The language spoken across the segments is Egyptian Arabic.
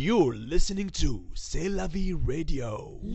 You're listening to C'est la vie radio.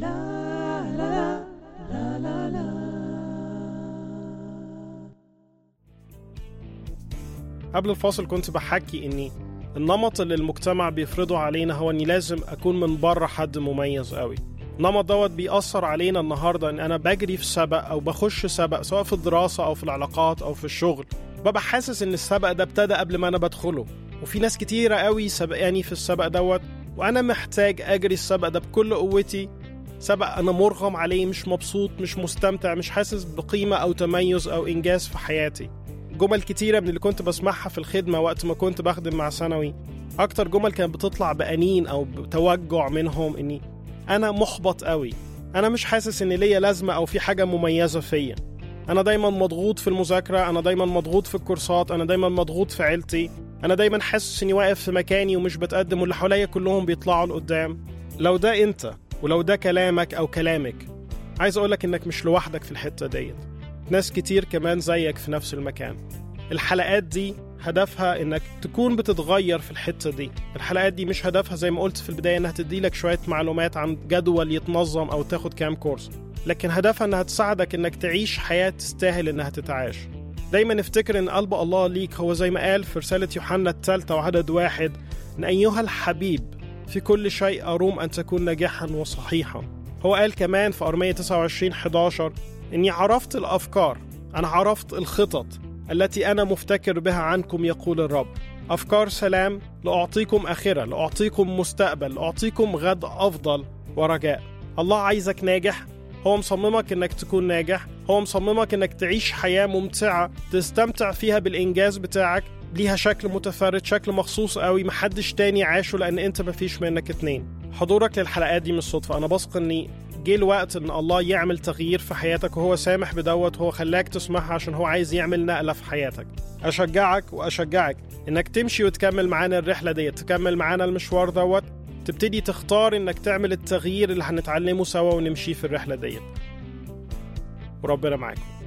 قبل الفاصل كنت بحكي اني النمط اللي المجتمع بيفرضه علينا هو اني لازم اكون من بره حد مميز قوي النمط دوت بيأثر علينا النهارده ان انا بجري في سبق او بخش سبق سواء في الدراسه او في العلاقات او في الشغل ببقى حاسس ان السبق ده ابتدى قبل ما انا بدخله وفي ناس كتيره قوي سبقاني في السبق دوت وانا محتاج اجري السبق ده بكل قوتي سبق انا مرغم عليه مش مبسوط مش مستمتع مش حاسس بقيمه او تميز او انجاز في حياتي جمل كتيرة من اللي كنت بسمعها في الخدمة وقت ما كنت بخدم مع ثانوي أكتر جمل كانت بتطلع بأنين أو بتوجع منهم إني أنا محبط قوي أنا مش حاسس إن ليا لازمة أو في حاجة مميزة فيا أنا دايما مضغوط في المذاكرة أنا دايما مضغوط في الكورسات أنا دايما مضغوط في عيلتي أنا دايما حاسس إني واقف في مكاني ومش بتقدم واللي حواليا كلهم بيطلعوا لقدام لو ده أنت ولو ده كلامك أو كلامك عايز أقولك إنك مش لوحدك في الحتة ديت ناس كتير كمان زيك في نفس المكان الحلقات دي هدفها انك تكون بتتغير في الحته دي الحلقات دي مش هدفها زي ما قلت في البدايه انها تدي لك شويه معلومات عن جدول يتنظم او تاخد كام كورس لكن هدفها انها تساعدك انك تعيش حياه تستاهل انها تتعاش دايما افتكر ان قلب الله ليك هو زي ما قال في رساله يوحنا الثالثه وعدد واحد ان ايها الحبيب في كل شيء اروم ان تكون ناجحا وصحيحا هو قال كمان في ارميه 29 11 اني عرفت الافكار انا عرفت الخطط التي انا مفتكر بها عنكم يقول الرب افكار سلام لاعطيكم اخره لاعطيكم مستقبل لاعطيكم غد افضل ورجاء الله عايزك ناجح هو مصممك انك تكون ناجح هو مصممك انك تعيش حياه ممتعه تستمتع فيها بالانجاز بتاعك ليها شكل متفرد شكل مخصوص قوي محدش تاني عاشه لان انت مفيش منك اتنين حضورك للحلقات دي مش صدفه انا بثق اني جه الوقت ان الله يعمل تغيير في حياتك وهو سامح بدوت وهو خلاك تسمعها عشان هو عايز يعمل نقله في حياتك اشجعك واشجعك انك تمشي وتكمل معانا الرحله ديت تكمل معانا المشوار دوت تبتدي تختار انك تعمل التغيير اللي هنتعلمه سوا ونمشي في الرحله ديت وربنا معاكم